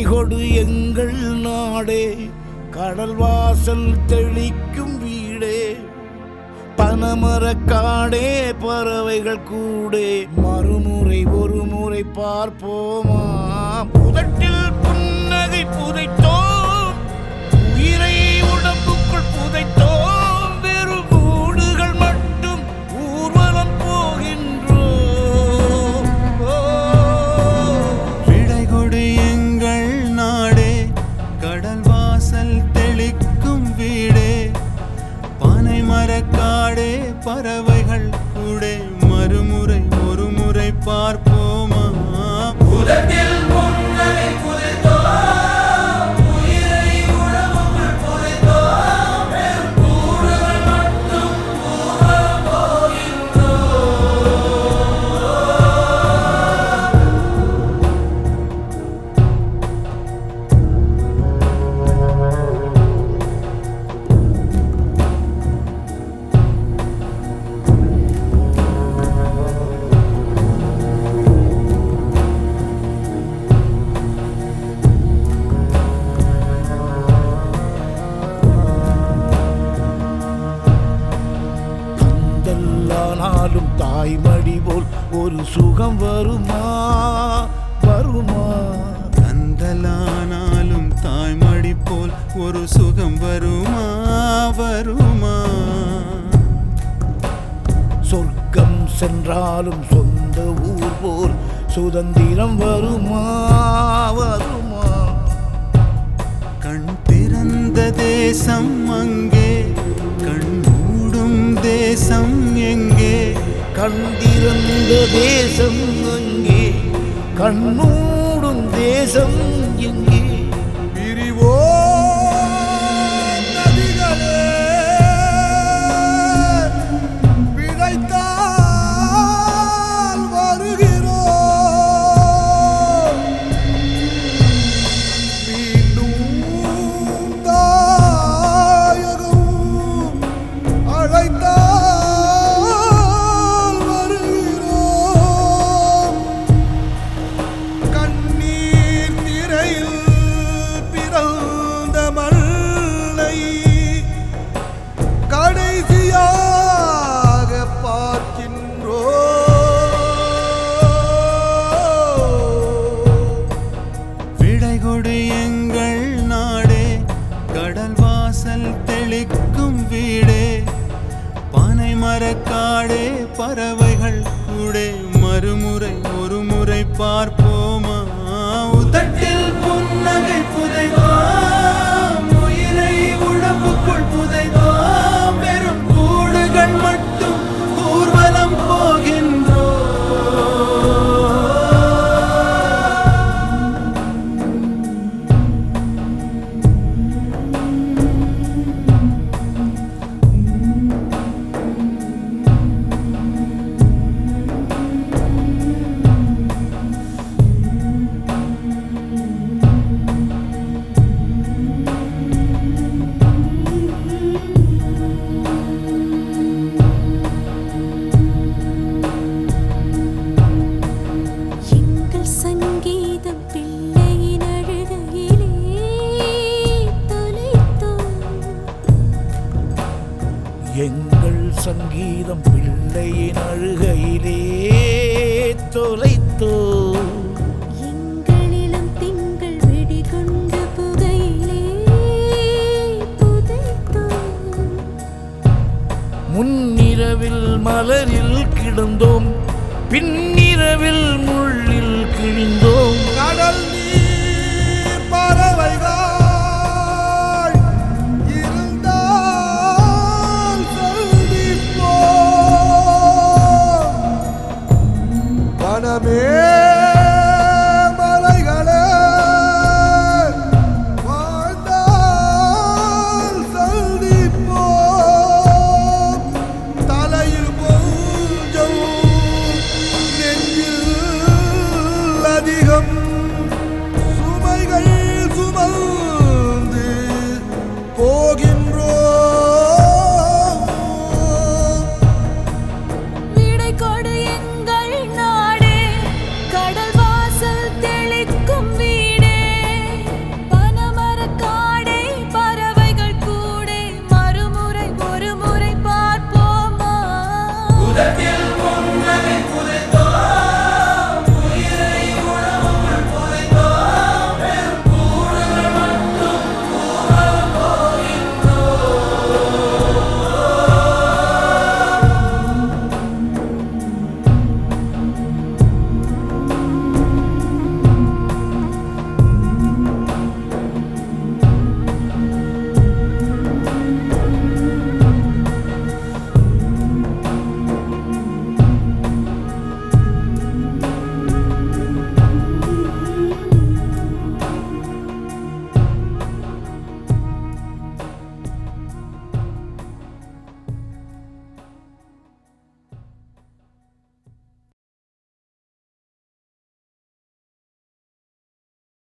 கொடு எங்கள் நாடே கடல் வாசல் தெளிக்கும் வீடே பனமரக்காடே பறவைகள் கூடே மறுமுறை ஒரு முறை பார்ப்போமா புதட்டில் புன்னகை புதைத்தோம் உயிரை உடம்புக்குள் புதைத்தோம் வெறும் கூடுகள் மட்டும் ஊர்வலம் போகின்றோம் ஓ விடை கொடு எங்கள் நாடே கடல் வாசல் தெளிக்கும் வீடே பனை மரக்காடே பறவைகள் கூடே மறுமுறை ஒரு முறை பார்ப்போமா கந்தல்லானாலும் தாய்மடி போல் ஒரு சுகம் வருமா வருமா கந்தலானாலும் தாய்மடி போல் ஒரு சுகம் வருமா வருமா சொர்க்கம் சென்றாலும் சொந்த ஊர் போல் சுதந்திரம் வருமா வருமா கண் திறந்த தேசம் அங்கே கண் மூடும் தேசம் எங்கே கண்டிருந்த தேசம் அங்கே கண்ணூடும் தேசம் எங்கே பிரிவோ நதிகளே பிழைத்தால் வருகிறோம் மீண்டும் தாயகம் அழைத்தால் வருகிறோம் கண்ணீர் திரையில் பிறந்த மல்லை கடைசியாக பார்க்கின்றோம் விடை கொடு எங்கள் நாடே கடல் வாசல் தெளிக்கும் வீடே பனை மரக்காடே பறவைகள் கூடே மறுமுறை ஒரு முறை பார்ப்போமா உதட்டில் புன்னகை புதைவாம் உயிரை உடம்புக்குள் புதைவாம் வெறும் கூடுகள் மட்டும் ஊர்வலம் போகின்றோம் எங்கள் சங்கீதம் பிள்ளையின் அழுகையிலே தொலைத்தோம் எங்கள் சங்கீதம் பிள்ளையின் அழுகையிலே தொலைத்தோ எங்களிடம் திங்கள் வெடிகொண்டு புகையிலே புதைத்தோம் முன்னிரவில் மலரில் கிடந்தோம் பின்னிரவில் முள்ளில் கிழிந்தோம்